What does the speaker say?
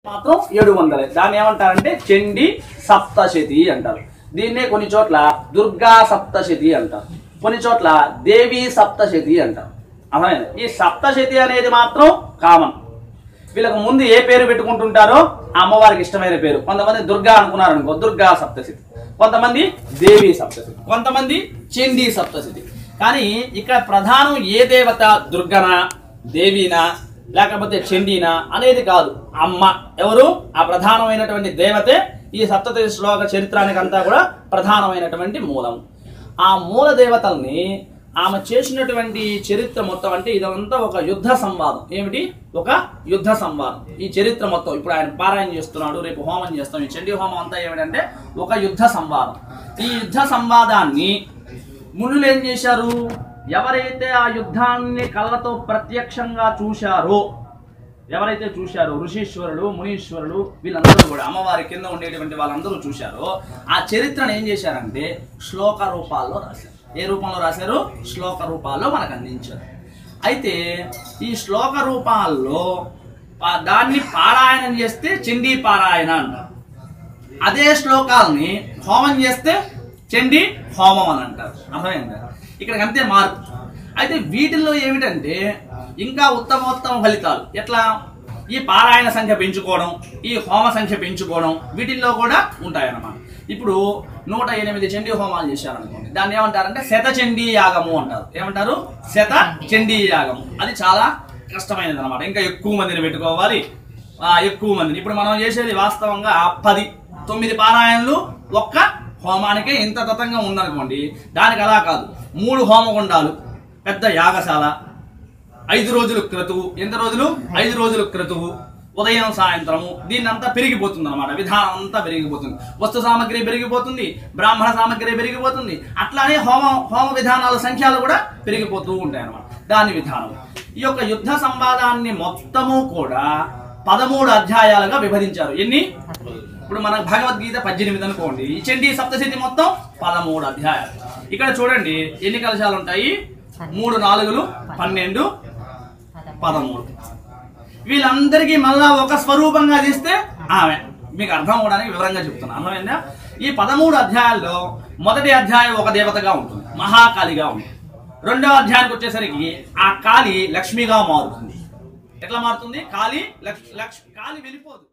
మాత్రం ఏడు వందలే దాన్ని ఏమంటారంటే చండి సప్తశతి అంటారు దీన్నే కొన్ని చోట్ల దుర్గా సప్తశతి అంటారు కొన్ని చోట్ల దేవి సప్తశతి అంటారు అర్థమైంది ఈ సప్తశతి అనేది మాత్రం కామన్ వీళ్ళకు ముందు ఏ పేరు పెట్టుకుంటుంటారో ఆ అమ్మవారికి ఇష్టమైన పేరు కొంతమంది దుర్గా అనుకున్నారు అనుకో దుర్గా సప్తశతి కొంతమంది దేవి సప్తశతి కొంతమంది చండీ సప్తశతి కానీ ఇక్కడ ప్రధానం ఏ దేవత దుర్గనా దేవీనా లేకపోతే చండీనా అనేది కాదు అమ్మ ఎవరు ఆ ప్రధానమైనటువంటి దేవతే ఈ సప్తశతి శ్లోక చరిత్రానికి అంతా కూడా ప్రధానమైనటువంటి మూలం ఆ మూల దేవతల్ని ఆమె చేసినటువంటి చరిత్ర మొత్తం అంటే ఇదంతా ఒక యుద్ధ సంవాదం ఏమిటి ఒక యుద్ధ సంవాదం ఈ చరిత్ర మొత్తం ఇప్పుడు ఆయన పారాయణ చేస్తున్నాడు రేపు హోమం చేస్తాం ఈ చండీ హోమం అంతా ఏమిటంటే ఒక యుద్ధ సంవాదం ఈ యుద్ధ సంవాదాన్ని మునులు ఏం చేశారు ఎవరైతే ఆ యుద్ధాన్ని కళ్ళతో ప్రత్యక్షంగా చూశారో ఎవరైతే చూశారో ఋషీశ్వరులు మునీశ్వరులు వీళ్ళందరూ కూడా అమ్మవారి కింద ఉండేటువంటి వాళ్ళందరూ చూశారో ఆ చరిత్రను ఏం చేశారంటే శ్లోక రూపాల్లో రాశారు ఏ రూపంలో రాశారు శ్లోక రూపాల్లో మనకు అందించారు అయితే ఈ శ్లోక రూపాల్లో పా- దాన్ని పారాయణం చేస్తే చండీ పారాయణ అంటారు అదే శ్లోకాలని హోమం చేస్తే చండి హోమం అని అంటారు అర్థమైందా ఇక్కడికి అంతే మార్పు అయితే వీటిల్లో ఏమిటంటే ఇంకా ఉత్తమోత్తమ ఫలితాలు ఎట్లా ఈ పారాయణ సంఖ్య పెంచుకోవడం ఈ హోమ సంఖ్య పెంచుకోవడం వీటిల్లో కూడా ఉంటాయన్నమాట ఇప్పుడు నూట ఎనిమిది చండీ హోమాలు చేశారనుకోండి దాన్ని ఏమంటారంటే శత చండీ యాగము అంటారు ఏమంటారు శత చండీ యాగము అది చాలా కష్టమైనది అనమాట ఇంకా ఎక్కువ మందిని పెట్టుకోవాలి ఆ, ఎక్కువ మందిని ఇప్పుడు మనం చేసేది వాస్తవంగా పది తొమ్మిది పారాయణలు ఒక్క హోమానికే ఇంత తతంగా ఉందనుకోండి దానికి అలా కాదు మూడు హోమగుండాలు పెద్ద యాగశాల ఐదు రోజులు క్రతువు ఎంత రోజులు ఐదు రోజులు క్రతువు ఉదయం సాయంత్రము దీన్నంతా పెరిగిపోతుంది అనమాట విధానం అంతా పెరిగిపోతుంది వస్తు సామగ్రి పెరిగిపోతుంది బ్రాహ్మణ సామగ్రి పెరిగిపోతుంది అట్లానే హోమ హోమ విధానాల సంఖ్యలు కూడా పెరిగిపోతూ ఉంటాయి అనమాట దాని విధానం ఈ యొక్క యుద్ధ సంవాదాన్ని మొత్తము కూడా పదమూడు అధ్యాయాలుగా విభజించారు ఎన్ని ఇప్పుడు మన భగవద్గీత పద్దెనిమిది అనుకోండి ఈ చండీ సప్తశతి మొత్తం పదమూడు అధ్యాయాలు ఇక్కడ చూడండి ఎన్ని కలశాలు ఉంటాయి మూడు నాలుగులు పన్నెండు పదమూడు వీళ్ళందరికీ మళ్ళా ఒక స్వరూపంగా తీస్తే ఆమె మీకు అర్థం అవడానికి వివరంగా చెప్తున్నా అర్థమైందా ఈ పదమూడు అధ్యాయాల్లో మొదటి అధ్యాయం ఒక దేవతగా ఉంటుంది మహాకాళిగా ఉంటుంది రెండవ అధ్యాయానికి వచ్చేసరికి ఆ కాళి లక్ష్మిగా మారుతుంది ఎట్లా మారుతుంది కాళి లక్ష్ లక్ష్ కాళి వెళ్ళిపోదు